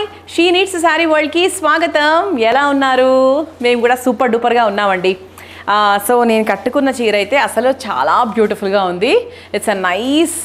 she needs sari వరల్డ్కి స్వాగతం ఎలా ఉన్నారు మేము కూడా సూపర్ డూపర్గా ఉన్నామండి ఆ, సో నేను కట్టుకున్న చీర అయితే అసలు చాలా బ్యూటిఫుల్గా ఉంది it's a nice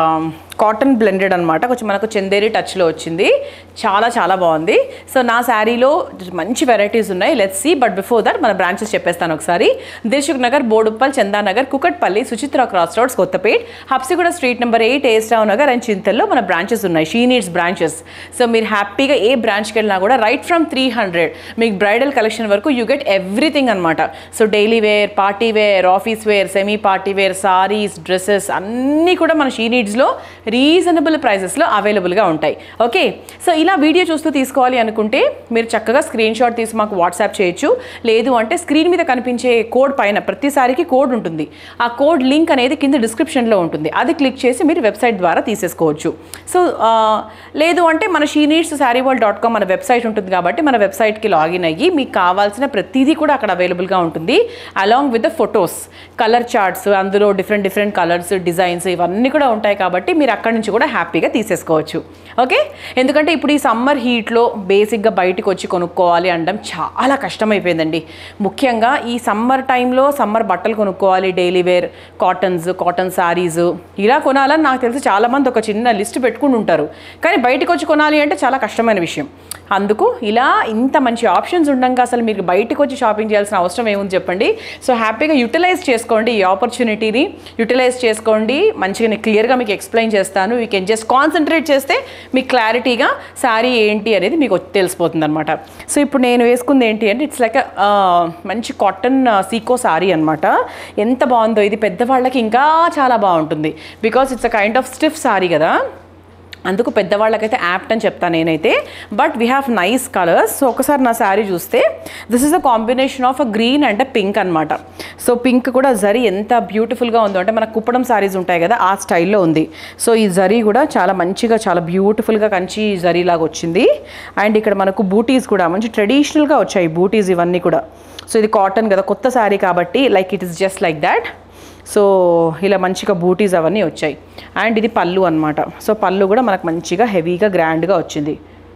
cotton blended అనమాట కొంచెం మనకు చందేరి టచ్లో వచ్చింది చాలా చాలా బాగుంది సో నా శారీలో మంచి వెరైటీస్ ఉన్నాయి let's see but before that మన బ్రాంచెస్ చెప్పేస్తాను ఒకసారి Dilsukh Nagar Boduppal Chandanagar Kukatpally Suchitra cross roads Kothapet Habsiguda street number eight ఏస్టావ్ నగర్ అండ్ చింతల్లో మన బ్రాంచెస్ ఉన్నాయి షీ నీడ్స్ బ్రాంచెస్ సో మీరు హ్యాపీగా ఏ బ్రాంచ్కి వెళ్ళినా కూడా రైట్ ఫ్రమ్ త్రీ హండ్రెడ్ మీకు బ్రైడల్ కలెక్షన్ వరకు యూ గెట్ ఎవ్రీథింగ్ అనమాట so daily wear party wear office wear semi party wear saris dresses అన్నీ కూడా మన షీ నీడ్స్లో రీజనబుల్ ప్రైసెస్లో అవైలబుల్గా ఉంటాయి ఓకే సో ఇలా వీడియో చూస్తూ తీసుకోవాలి అనుకుంటే మీరు చక్కగా స్క్రీన్ షాట్ తీసి మాకు వాట్సాప్ చేయొచ్చు లేదు అంటే స్క్రీన్ మీద కనిపించే కోడ్ పైన ప్రతిసారికి కోడ్ ఉంటుంది ఆ కోడ్ లింక్ అనేది కింద డిస్క్రిప్షన్లో ఉంటుంది అది క్లిక్ చేసి మీరు వెబ్సైట్ ద్వారా తీసేసుకోవచ్చు సో ఆ, లేదు అంటే మన She needs sari world dot com మన వెబ్సైట్ ఉంటుంది కాబట్టి మన వెబ్సైట్కి లాగిన్ అయ్యి మీకు కావాల్సిన ప్రతిదీ కూడా అక్కడ అవైలబుల్గా ఉంటుంది along with the photos colour charts అందులో డిఫరెంట్ డిఫరెంట్ కలర్స్ డిజైన్స్ ఇవన్నీ కూడా ఉంటాయి కాబట్టి మీరు అక్కడి నుంచి కూడా హ్యాపీగా తీసేసుకోవచ్చు ఓకే ఎందుకంటే ఇప్పుడు ఈ సమ్మర్ హీట్లో బేసిక్గా బయటికి వచ్చి కొనుక్కోవాలి అనడం చాలా కష్టమైపోయిందండి ముఖ్యంగా ఈ సమ్మర్ టైంలో సమ్మర్ బట్టలు కొనుక్కోవాలి daily wear cottons cotton saris ఇలా కొనాలని నాకు తెలిసి చాలామంది ఒక చిన్న లిస్ట్ పెట్టుకుని ఉంటారు కానీ బయటికి వచ్చి కొనాలి అంటే చాలా కష్టమైన విషయం అందుకు ఇలా ఇంత మంచి ఆప్షన్స్ ఉండగా అసలు మీరు బయటకు వచ్చి షాపింగ్ చేయాల్సిన అవసరం ఏముంది చెప్పండి సో హ్యాపీగా యూటిలైజ్ చేసుకోండి ఈ ఆపర్చునిటీని యూటిలైజ్ చేసుకోండి మంచిగా నేను క్లియర్గా మీకు ఎక్స్ప్లెయిన్ చేస్తాను యూ కెన్ జస్ట్ కాన్సన్ట్రేట్ చేస్తే మీకు క్లారిటీగా శారీ ఏంటి అనేది మీకు తెలిసిపోతుంది అనమాట సో ఇప్పుడు నేను వేసుకుంది ఏంటి అంటే ఇట్స్ లైక్ మంచి కాటన్ సీకో శారీ అనమాట ఎంత బాగుందో ఇది పెద్దవాళ్ళకి ఇంకా చాలా బాగుంటుంది because it's a kind of stiff sari కదా అందుకు పెద్దవాళ్ళకైతే యాప్ట్ అని చెప్తాను నేనైతే but we have nice colours so ఒకసారి నా శారీ చూస్తే this is a combination of a green and pink అనమాట సో పింక్ కూడా జరీ ఎంత బ్యూటిఫుల్గా ఉందో అంటే మన కుప్పడం శారీస్ ఉంటాయి కదా ఆ స్టైల్లో ఉంది సో ఈ జరీ కూడా చాలా మంచిగా చాలా బ్యూటిఫుల్గా కంచి జరీ లాగా వచ్చింది అండ్ ఇక్కడ మనకు బూటీస్ కూడా మంచి ట్రెడిషనల్గా వచ్చాయి బూటీస్ ఇవన్నీ కూడా సో ఇది కాటన్ కదా కొత్త శారీ కాబట్టి like it is just like that so ఇలా మంచిగా బూటీస్ అవన్నీ వచ్చాయి అండ్ ఇది పళ్ళు అనమాట సో పళ్ళు కూడా మనకు మంచిగా హెవీగా గ్రాండ్గా వచ్చింది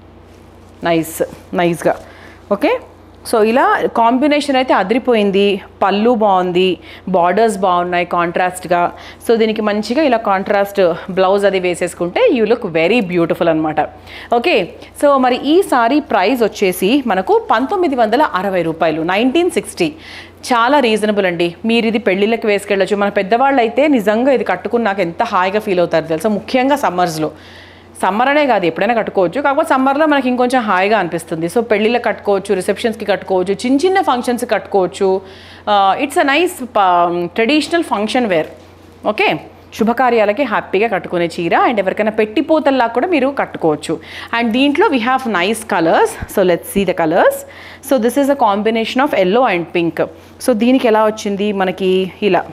నైస్ నైస్గా ఓకే సో ఇలా కాంబినేషన్ అయితే అదిరిపోయింది పళ్ళు బాగుంది బార్డర్స్ బాగున్నాయి కాంట్రాస్ట్గా సో దీనికి మంచిగా ఇలా కాంట్రాస్ట్ బ్లౌజ్ అది వేసేసుకుంటే యూ లుక్ వెరీ బ్యూటిఫుల్ అనమాట ఓకే సో మరి ఈ సారీ ప్రైస్ వచ్చేసి మనకు పంతొమ్మిది వందల అరవై రూపాయలు నైన్టీన్ సిక్స్టీ చాలా రీజనబుల్ అండి మీరు ఇది పెళ్ళిళ్ళకి వేసుకెళ్ళచ్చు మన పెద్దవాళ్ళు అయితే నిజంగా ఇది కట్టుకుని నాకు ఎంత హాయిగా ఫీల్ అవుతారు తెలుసా ముఖ్యంగా సమ్మర్స్లో సమ్మర్ అనే కాదు ఎప్పుడైనా కట్టుకోవచ్చు కాకపోతే సమ్మర్లో మనకి ఇంకొంచెం హాయిగా అనిపిస్తుంది సో పెళ్ళిళ్ళకి కట్టుకోవచ్చు రిసెప్షన్స్కి కట్టుకోవచ్చు చిన్న చిన్న ఫంక్షన్స్కి కట్టుకోవచ్చు it's a nice traditional function wear okay శుభకార్యాలకి హ్యాపీగా కట్టుకునే చీర అండ్ ఎవరికైనా పెట్టిపోతల్లా కూడా మీరు కట్టుకోవచ్చు అండ్ దీంట్లో we have nice colours so let's see the colours so this is a combination of yellow and pink so దీనికి ఎలా వచ్చింది మనకి ఇలా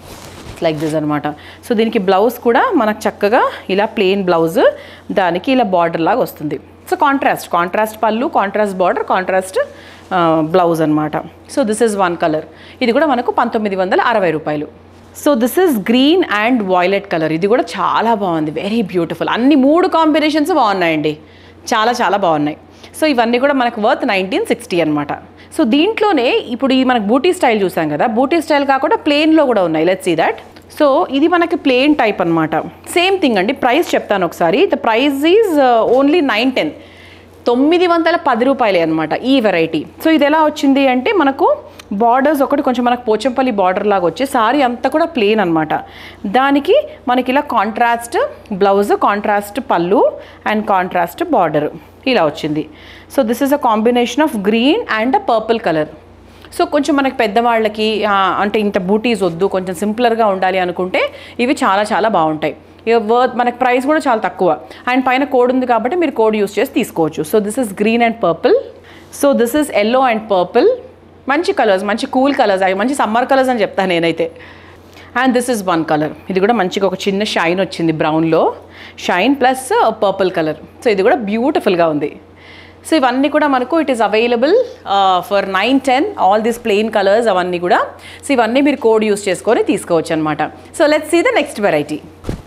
లైక్ దిస్ అనమాట సో దీనికి బ్లౌజ్ కూడా మనకు చక్కగా ఇలా ప్లెయిన్ బ్లౌజ్ దానికి ఇలా బార్డర్ లాగా వస్తుంది సో కాంట్రాస్ట్ కాంట్రాస్ట్ పళ్ళు కాంట్రాస్ట్ బార్డర్ కాంట్రాస్ట్ బ్లౌజ్ అనమాట so this is one colour ఇది కూడా మనకు పంతొమ్మిది వందల అరవై రూపాయలు so this is green and violet colour ఇది కూడా చాలా బాగుంది వెరీ బ్యూటిఫుల్ అన్ని మూడు కాంబినేషన్స్ బాగున్నాయండి చాలా చాలా బాగున్నాయి సో ఇవన్నీ కూడా మనకు వర్త్ నైన్టీన్ సిక్స్టీ అనమాట సో దీంట్లోనే ఇప్పుడు ఈ మనకు బూటీ స్టైల్ చూసాం కదా బూటీ స్టైల్ కాకుండా ప్లెయిన్లో కూడా ఉన్నాయి లెట్స్ సీ దట్ సో ఇది మనకి ప్లెయిన్ టైప్ అనమాట సేమ్ థింగ్ అండి ప్రైస్ చెప్తాను ఒకసారి the price is only nine ten తొమ్మిది వందల పది రూపాయలే అనమాట ఈ వెరైటీ సో ఇది ఎలా వచ్చింది అంటే మనకు బార్డర్స్ ఒకటి కొంచెం మనకు పోచంపల్లి బార్డర్ లాగా వచ్చి సారీ అంతా కూడా ప్లెయిన్ అనమాట దానికి మనకి ఇలా కాంట్రాస్ట్ బ్లౌజ్ కాంట్రాస్ట్ పళ్ళు అండ్ కాంట్రాస్ట్ బార్డర్ ఇలా వచ్చింది so this is a combination of green and purple colour so కొంచెం మనకి పెద్దవాళ్ళకి ఆ, అంటే ఇంత బూటీస్ వద్దు కొంచెం సింపులర్గా ఉండాలి అనుకుంటే ఇవి చాలా చాలా బాగుంటాయి ఇక వర్త్ మనకి ప్రైస్ కూడా చాలా తక్కువ అండ్ పైన కోడ్ ఉంది కాబట్టి మీరు కోడ్ యూస్ చేసి తీసుకోవచ్చు so this is green and purple so this is yellow and purple మంచి కలర్స్ మంచి కూల్ కలర్స్ అవి మంచి సమ్మర్ కలర్స్ అని చెప్తాను నేనైతే and this is one colour ఇది కూడా మంచిగా ఒక చిన్న షైన్ వచ్చింది బ్రౌన్లో shine plus purple colour so ఇది కూడా బ్యూటిఫుల్గా ఉంది సో ఇవన్నీ కూడా మనకు it is available for nine ten all these plain colours అవన్నీ కూడా సో ఇవన్నీ మీరు కోడ్ యూస్ చేసుకొని తీసుకోవచ్చు అనమాట so let's see the next 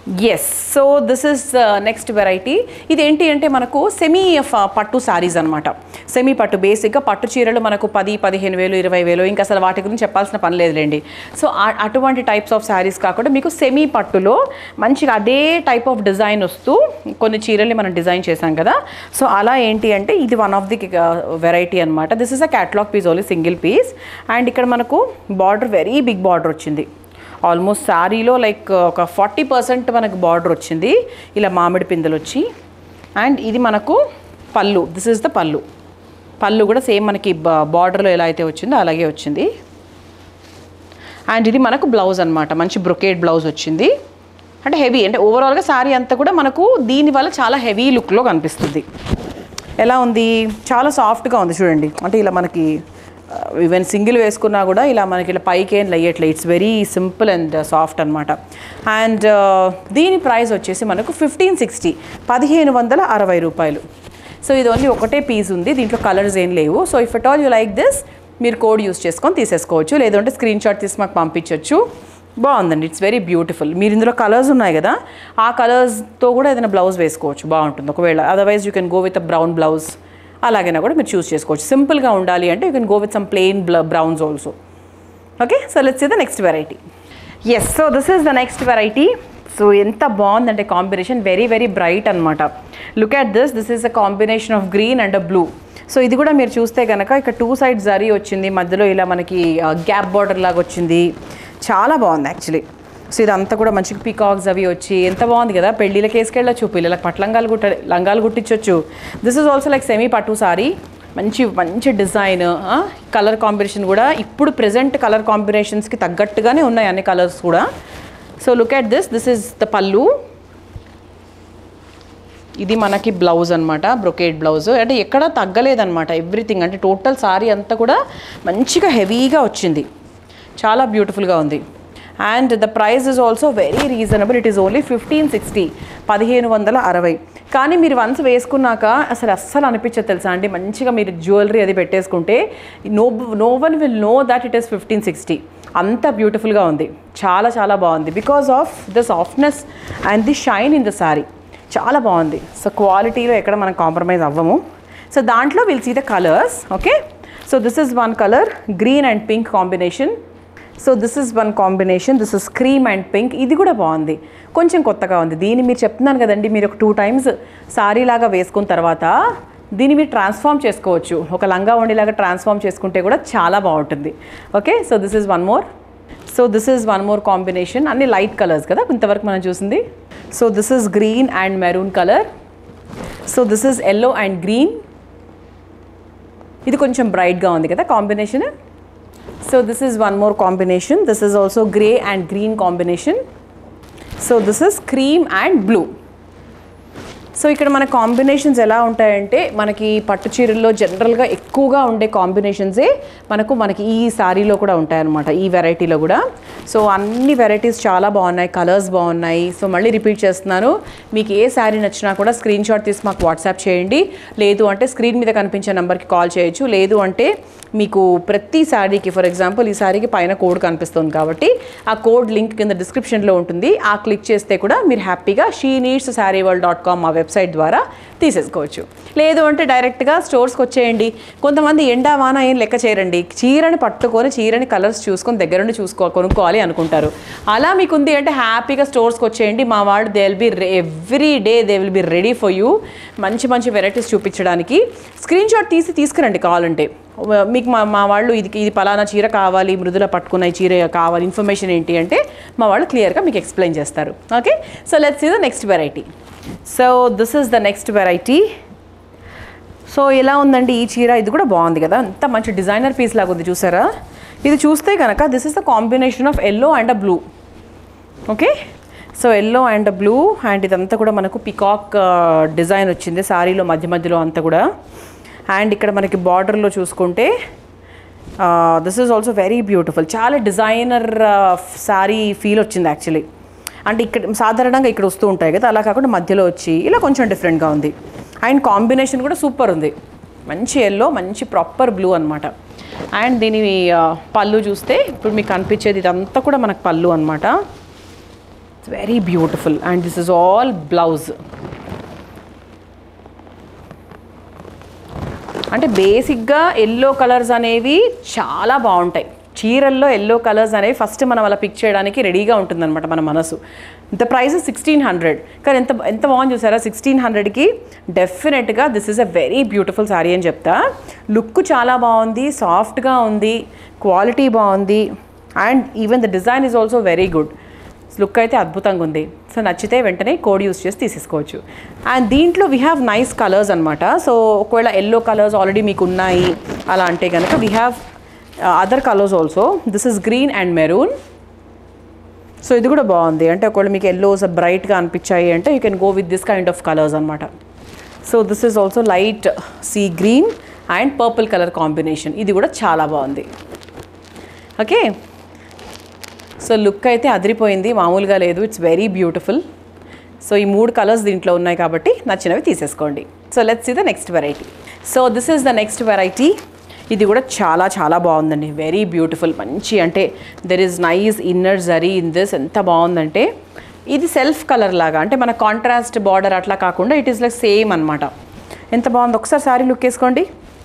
varieties so this is next variety ఇది ఏంటి అంటే మనకు సెమీ పట్టు శారీస్ అనమాట సెమీ పట్టు బేసిక్గా పట్టు చీరలు మనకు పది పదిహేను వేలు ఇరవై వేలు ఇంకా అసలు వాటి గురించి చెప్పాల్సిన పని లేదులేండి సో ఆ- అటువంటి టైప్స్ ఆఫ్ శారీస్ కాకుండా మీకు సెమీ పట్టులో మంచిగా అదే టైప్ ఆఫ్ డిజైన్ వస్తూ కొన్ని చీరల్ని మనం డిజైన్ చేసాం కదా సో అలా ఏంటి అంటే ఇది వన్ ఆఫ్ ది వెరైటీ అనమాట this is a catalogue piece only single piece and ఇక్కడ మనకు బార్డర్ వెరీ బిగ్ బార్డర్ వచ్చింది ఆల్మోస్ట్ శారీలో లైక్ ఒక ఫార్టీ పర్సెంట్ మనకు బార్డర్ వచ్చింది ఇలా మామిడి పిందెలు వచ్చి అండ్ ఇది మనకు పళ్ళు దిస్ ఇస్ ద పళ్ళు పళ్ళు కూడా సేమ్ మనకి బార్డర్లో ఎలా అయితే వచ్చిందో అలాగే వచ్చింది అండ్ ఇది మనకు బ్లౌజ్ అనమాట మంచి బ్రొకేడ్ బ్లౌజ్ వచ్చింది అంటే హెవీ అంటే ఓవరాల్గా శారీ అంతా కూడా మనకు దీనివల్ల చాలా హెవీ లుక్లో కనిపిస్తుంది ఎలా ఉంది చాలా సాఫ్ట్గా ఉంది చూడండి అంటే ఇలా మనకి ఈవెన్ సింగిల్ వేసుకున్నా కూడా ఇలా మనకి ఇలా పైకి ఏం లయ్యట్లే it's very simple and soft అనమాట అండ్ దీని ప్రైస్ వచ్చేసి మనకు ఫిఫ్టీన్ సిక్స్టీ పదిహేను వందల అరవై రూపాయలు సో ఇది ఓన్లీ ఒకటే పీస్ ఉంది దీంట్లో కలర్స్ ఏం లేవు so if at all you like this మీరు కోడ్ యూస్ చేసుకొని తీసేసుకోవచ్చు లేదంటే స్క్రీన్ షాట్ తీసి మాకు పంపించవచ్చు బాగుందండి ఇట్స్ వెరీ బ్యూటిఫుల్ మీరు ఇందులో కలర్స్ ఉన్నాయి కదా ఆ కలర్స్తో కూడా ఏదైనా బ్లౌజ్ వేసుకోవచ్చు బాగుంటుంది ఒకవేళ otherwise you can go with a brown blouse అలాగైనా కూడా మీరు చూస్ చేసుకోవచ్చు సింపుల్గా ఉండాలి అంటే you can go with some plain browns also okay so let's the next varieties so this is the next variety so ఎంత బాగుందంటే combination very very bright అనమాట look at this this is a combination of green and blue so ఇది కూడా మీరు చూస్తే కనుక ఇక్కడ two side zari వచ్చింది మధ్యలో ఇలా మనకి గ్యాప్ బార్డర్ లాగా వచ్చింది చాలా బాగుంది యాక్చువల్లీ సో ఇదంతా కూడా మంచిగా పీకాక్స్ అవి వచ్చి ఎంత బాగుంది కదా పెళ్ళిళ్ళకి వేసుకెళ్ళచ్చు పిల్లలకు పట్లంగాలు గుట్ట లంగాలు కుట్టించవచ్చు this is also like semi పట్టు సారీ మంచి మంచి డిజైన్ కలర్ కాంబినేషన్ కూడా ఇప్పుడు ప్రెజెంట్ కలర్ కాంబినేషన్స్కి తగ్గట్టుగానే ఉన్నాయి అన్ని కలర్స్ కూడా so look at this this is the పళ్ళు ఇది మనకి బ్లౌజ్ అనమాట బ్రొకేడ్ బ్లౌజ్ అంటే ఎక్కడ తగ్గలేదన్నమాట ఎవ్రీథింగ్ అంటే టోటల్ సారీ అంతా కూడా మంచిగా హెవీగా వచ్చింది చాలా బ్యూటిఫుల్గా ఉంది and the price is also very reasonable it is only fifteen sixty పదిహేను వందల అరవై కానీ మీరు వన్స్ వేసుకున్నాక అసలు అస్సలు అనిపించదు తెలుసా అండి మంచిగా మీరు జ్యువెలరీ అది పెట్టేసుకుంటే no no one will know that it is fifteen sixty అంత బ్యూటిఫుల్గా ఉంది చాలా చాలా బాగుంది because of the softness and the shine in the sari చాలా బాగుంది సో క్వాలిటీలో ఎక్కడ మనం కాంప్రమైజ్ అవ్వము సో దాంట్లో will see the colours okay so this is one colour green and pink combination so this is one combination this is cream and pink ఇది కూడా బాగుంది కొంచెం కొత్తగా ఉంది దీన్ని మీరు చెప్తున్నాను కదండి మీరు ఒక టూ టైమ్స్ సారీ లాగా వేసుకున్న తర్వాత దీన్ని మీరు ట్రాన్స్ఫార్మ్ చేసుకోవచ్చు ఒక లంగా వండిలాగా ట్రాన్స్ఫార్మ్ చేసుకుంటే కూడా చాలా బాగుంటుంది okay so this is one more so this is one more combination అన్ని లైట్ కలర్స్ కదా ఇంతవరకు మనం చూసింది so this is green and maroon colour so this is yellow and green ఇది కొంచెం బ్రైట్గా ఉంది కదా combination so this is one more combination this is also grey and green combination so this is cream and blue so ఇక్కడ మన combinations ఎలా ఉంటాయంటే మనకి పట్టు చీరల్లో జనరల్గా ఎక్కువగా ఉండే కాంబినేషన్సే మనకు మనకి ఈ శారీలో కూడా ఉంటాయన్నమాట ఈ వెరైటీలో కూడా సో అన్ని వెరైటీస్ చాలా బాగున్నాయి కలర్స్ బాగున్నాయి సో మళ్ళీ రిపీట్ చేస్తున్నాను మీకు ఏ శారీ నచ్చినా కూడా స్క్రీన్ షాట్ తీసి మాకు వాట్సాప్ చేయండి లేదు అంటే స్క్రీన్ మీద కనిపించే నెంబర్కి కాల్ చేయొచ్చు లేదు అంటే మీకు ప్రతి శారీకి ఫర్ ఎగ్జాంపుల్ ఈ శారీకి పైన కోడ్ కనిపిస్తుంది కాబట్టి ఆ కోడ్ లింక్ కింద డిస్క్రిప్షన్లో ఉంటుంది ఆ క్లిక్ చేస్తే కూడా మీరు హ్యాపీగా she needs sari world dot com ఆ వెబ్సైట్ ద్వారా తీసేసుకోవచ్చు లేదు అంటే డైరెక్ట్గా స్టోర్స్కి వచ్చేయండి కొంతమంది ఎండా వాన ఏం లెక్క చేయరండి చీరని పట్టుకొని చీరని కలర్స్ చూసుకొని దగ్గరుండి చూసుకో కొనుక్కోవాలి అనుకుంటారు అలా మీకు ఉంది అంటే హ్యాపీగా స్టోర్స్కి వచ్చేయండి మా వాళ్ళు they will be every day they will be ready for you మంచి మంచి వెరైటీస్ చూపించడానికి స్క్రీన్ షాట్ తీసి తీసుకురండి కావాలంటే మీకు మా మా వాళ్ళు ఇది ఇది పలానా చీర కావాలి మృదుల పట్టుకున్న ఈ చీర కావాలి ఇన్ఫర్మేషన్ ఏంటి అంటే మా వాళ్ళు క్లియర్గా మీకు ఎక్స్ప్లెయిన్ చేస్తారు okay so let's see the next variety so this is the next variety so ఎలా ఉందండి ఈ చీర ఇది కూడా బాగుంది కదా అంత మంచి డిజైనర్ పీస్ లాగా ఉంది చూసారా ఇది చూస్తే కనుక this is the combination of yellow and a blue okay so yellow and blue and ఇదంతా కూడా మనకు పికాక్ డిజైన్ వచ్చింది శారీలో మధ్య మధ్యలో అంతా కూడా అండ్ ఇక్కడ మనకి బార్డర్లో చూసుకుంటే this is also very beautiful చాలా డిజైనర్ శారీ ఫీల్ వచ్చింది యాక్చువల్లీ అంటే ఇక్కడ సాధారణంగా ఇక్కడ వస్తూ ఉంటాయి కదా అలా కాకుండా మధ్యలో వచ్చి ఇలా కొంచెం డిఫరెంట్గా ఉంది అండ్ కాంబినేషన్ కూడా సూపర్ ఉంది మంచి ఎల్లో మంచి ప్రాపర్ బ్లూ అనమాట అండ్ దీని ఆ, పళ్ళు చూస్తే ఇప్పుడు మీకు కనిపించేది ఇదంతా కూడా మనకు పళ్ళు అనమాట it's very beautiful and this is all blouse అంటే బేసిక్గా ఎల్లో కలర్స్ అనేవి చాలా బాగుంటాయి చీరల్లో ఎల్లో కలర్స్ అనేవి ఫస్ట్ మనం అలా పిక్ చేయడానికి రెడీగా ఉంటుందన్నమాట మన మనసు ఇంత ప్రైస్ సిక్స్టీన్ హండ్రెడ్ కానీ ఎంత ఎంత బాగుంది చూసారా సిక్స్టీన్ హండ్రెడ్కి డెఫినెట్గా this is a very beautiful sari అని చెప్తా లుక్ చాలా బాగుంది సాఫ్ట్గా ఉంది క్వాలిటీ బాగుంది and even the design is also very good look అయితే అద్భుతంగా ఉంది సో నచ్చితే వెంటనే కోడ్ యూస్ చేసి తీసేసుకోవచ్చు అండ్ దీంట్లో వీ హ్యావ్ నైస్ కలర్స్ అనమాట సో ఒకవేళ ఎల్లో కలర్స్ ఆల్రెడీ మీకు ఉన్నాయి అలా అంటే కనుక we have other colours also this is green and maroon so ఇది కూడా బాగుంది అంటే ఒకవేళ మీకు ఎల్లోస్ బ్రైట్గా అనిపించాయి అంటే you can go with this kind of colours అనమాట so this is also light sea green and purple colour combination ఇది కూడా చాలా బాగుంది ఓకే సో లుక్ అయితే అదిరిపోయింది మామూలుగా లేదు ఇట్స్ వెరీ బ్యూటిఫుల్ సో ఈ మూడు కలర్స్ దీంట్లో ఉన్నాయి కాబట్టి నచ్చినవి తీసేసుకోండి so let's see the next variety so this is the next variety ఇది కూడా చాలా చాలా బాగుందండి వెరీ బ్యూటిఫుల్ మంచి అంటే there is nice inner zari in this ఎంత బాగుందంటే ఇది సెల్ఫ్ కలర్ లాగా అంటే మన కాంట్రాస్ట్ బార్డర్ అట్లా కాకుండా ఇట్ ఈస్ లైక్ సేమ్ అనమాట ఎంత బాగుంది ఒకసారి సారీ లుక్ వేసుకోండి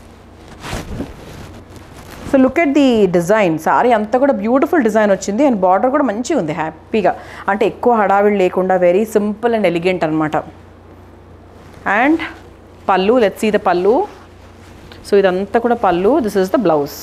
so look at the design sari అంతా కూడా బ్యూటిఫుల్ డిజైన్ వచ్చింది అండ్ బార్డర్ కూడా మంచిగా ఉంది హ్యాపీగా అంటే ఎక్కువ హడావిడి లేకుండా వెరీ సింపుల్ అండ్ ఎలిగెంట్ అనమాట అండ్ పళ్ళు లెట్స్ సీ ద పళ్ళు సో ఇదంతా కూడా పళ్ళు this is the blouse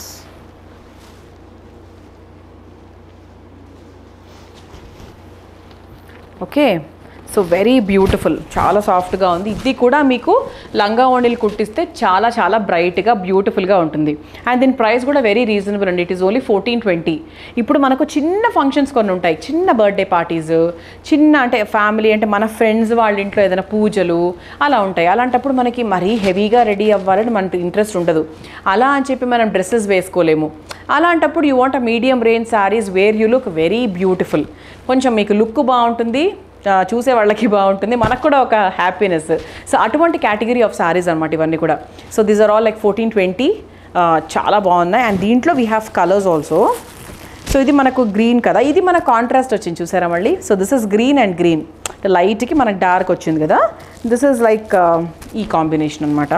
okay so very beautiful చాలా సాఫ్ట్గా ఉంది ఇది కూడా మీకు లంగా ఓణీలు కుట్టిస్తే చాలా చాలా బ్రైట్గా బ్యూటిఫుల్గా ఉంటుంది అండ్ దీని ప్రైస్ కూడా వెరీ రీజనబుల్ అండి it is only fourteen twenty ఇప్పుడు మనకు చిన్న ఫంక్షన్స్ కొన్ని ఉంటాయి చిన్న బర్త్డే పార్టీస్ చిన్న అంటే ఫ్యామిలీ అంటే మన ఫ్రెండ్స్ వాళ్ళ ఇంట్లో ఏదైనా పూజలు అలా ఉంటాయి అలాంటప్పుడు మనకి మరీ హెవీగా రెడీ అవ్వాలని మనకి ఇంట్రెస్ట్ ఉండదు అలా అని చెప్పి మనం డ్రెస్సెస్ వేసుకోలేము అలాంటప్పుడు you want a medium range saris where you look very beautiful కొంచెం మీకు లుక్ బాగుంటుంది ఆ, చూసే వాళ్ళకి బాగుంటుంది మనకు కూడా ఒక హ్యాపీనెస్ సో అటువంటి కేటగిరీ ఆఫ్ సారీస్ అనమాట ఇవన్నీ కూడా so these are all like fourteen twenty చాలా బాగున్నాయి అండ్ దీంట్లో we have colours also so ఇది మనకు గ్రీన్ కదా ఇది మన కాంట్రాస్ట్ వచ్చింది చూసారా మళ్ళీ so this is green and green లైట్కి మనకు డార్క్ వచ్చింది కదా దిస్ ఇస్ లైక్ ఈ కాంబినేషన్ అనమాట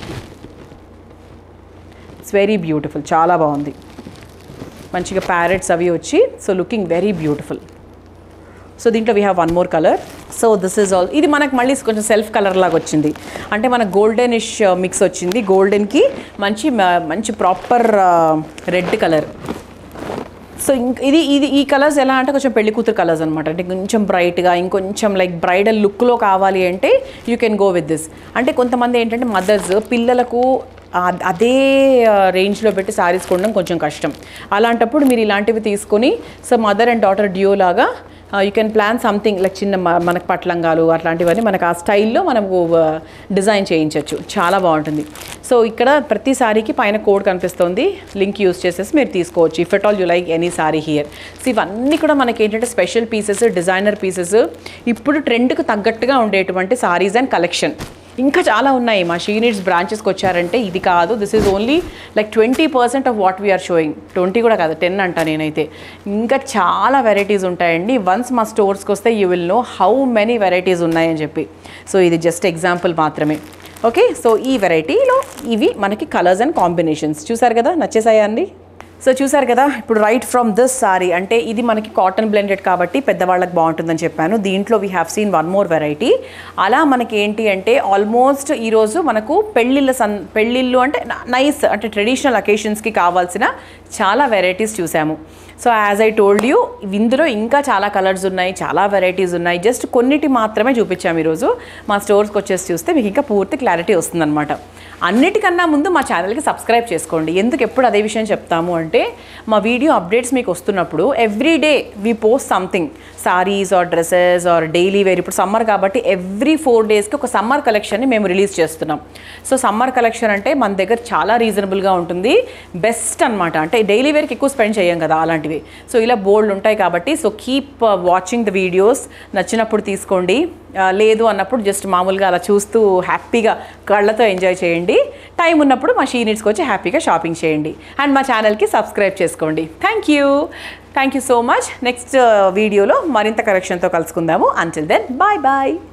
ఇట్స్ వెరీ బ్యూటిఫుల్ చాలా బాగుంది మంచిగా ప్యారెట్స్ అవి వచ్చి so looking very beautiful so దీంట్లో we have one more colour so this is all ఇది మనకు మళ్ళీ కొంచెం సెల్ఫ్ కలర్ లాగా వచ్చింది అంటే మనకు గోల్డెనిష్ మిక్స్ వచ్చింది గోల్డెన్కి మంచి మ- మంచి ప్రాపర్ రెడ్ కలర్ సో ఇంక ఇది ఇది ఈ కలర్స్ ఎలా అంటే కొంచెం పెళ్లి కూతురు కలర్స్ అనమాట అంటే కొంచెం బ్రైట్గా ఇంకొంచెం లైక్ బ్రైడల్ లుక్లో కావాలి అంటే you can go with this అంటే కొంతమంది ఏంటంటే మదర్స్ పిల్లలకు ఆ- అదే రేంజ్లో పెట్టి సారీస్ కొనడం కొంచెం కష్టం అలాంటప్పుడు మీరు ఇలాంటివి తీసుకొని so mother and daughter duo లాగా you can plan something like చిన్న మ- మనకు పట్లంగాలు అట్లాంటివన్నీ మనకు ఆ స్టైల్లో మనము డిజైన్ చేయించవచ్చు చాలా బాగుంటుంది సో ఇక్కడ ప్రతి సారీకి పైన కోడ్ కనిపిస్తుంది లింక్ యూస్ చేసేసి మీరు తీసుకోవచ్చు if at all you like any sari here so ఇవన్నీ కూడా మనకి ఏంటంటే స్పెషల్ పీసెస్ డిజైనర్ పీసెస్ ఇప్పుడు ట్రెండ్కి తగ్గట్టుగా ఉండేటువంటి సారీస్ అండ్ కలెక్షన్ ఇంకా చాలా ఉన్నాయి మా షీ నీడ్స్ బ్రాంచెస్కి వచ్చారంటే ఇది కాదు this is only like twenty percent of what we're showing twenty కూడా కాదు టెన్ అంట నేనైతే ఇంకా చాలా వెరైటీస్ ఉంటాయండి వన్స్ మా స్టోర్స్కి వస్తే you will know how many varieties ఉన్నాయని చెప్పి సో ఇది జస్ట్ ఎగ్జాంపుల్ మాత్రమే ఓకే సో ఈ వెరైటీలో ఇవి మనకి కలర్స్ అండ్ కాంబినేషన్స్ చూసారు కదా నచ్చేసాయా అండి సో చూసారు కదా ఇప్పుడు రైట్ ఫ్రమ్ దిస్ సారీ అంటే ఇది మనకి కాటన్ బ్లెండెడ్ కాబట్టి పెద్దవాళ్ళకి బాగుంటుందని చెప్పాను దీంట్లో we have seen one more variety అలా మనకి ఏంటి అంటే ఆల్మోస్ట్ ఈరోజు మనకు పెళ్ళిళ్ళ సన్ పెళ్ళిళ్ళు అంటే నైస్ అంటే ట్రెడిషనల్ అకేషన్స్కి కావాల్సిన చాలా వెరైటీస్ చూసాము so as I told you ఇందులో ఇంకా చాలా కలర్స్ ఉన్నాయి చాలా వెరైటీస్ ఉన్నాయి జస్ట్ కొన్నిటి మాత్రమే చూపించాము ఈరోజు మా స్టోర్స్కి వచ్చేసి చూస్తే మీకు ఇంకా పూర్తి క్లారిటీ వస్తుందన్నమాట అన్నిటికన్నా ముందు మా ఛానల్కి సబ్స్క్రైబ్ చేసుకోండి ఎందుకు ఎప్పుడు అదే విషయం చెప్తాము అంటే మా వీడియో అప్డేట్స్ మీకు వస్తున్నప్పుడు every day we post something saris or dresses or daily wear ఇప్పుడు సమ్మర్ కాబట్టి ఎవ్రీ ఫోర్ డేస్కి ఒక సమ్మర్ కలెక్షన్ని మేము రిలీజ్ చేస్తున్నాం సో సమ్మర్ కలెక్షన్ అంటే మన దగ్గర చాలా రీజనబుల్గా ఉంటుంది బెస్ట్ అనమాట అంటే డైలీ వేర్కి ఎక్కువ స్పెండ్ చేయం కదా అలాంటివి సో ఇలా బోల్డ్ ఉంటాయి కాబట్టి so keep watching the videos నచ్చినప్పుడు తీసుకోండి ఆ, లేదు అన్నప్పుడు జస్ట్ మామూలుగా అలా చూస్తూ హ్యాపీగా కళ్ళతో ఎంజాయ్ చేయండి టైం ఉన్నప్పుడు మా షీ నీడ్స్కి వచ్చి హ్యాపీగా షాపింగ్ చేయండి అండ్ మా ఛానల్కి సబ్ సబ్స్క్రైబ్ చేసుకోండి thank you thank you so much next వీడియోలో మరింత కరెక్షన్తో కలుసుకుందాము అంటిల్ దెన్ బాయ్ బాయ్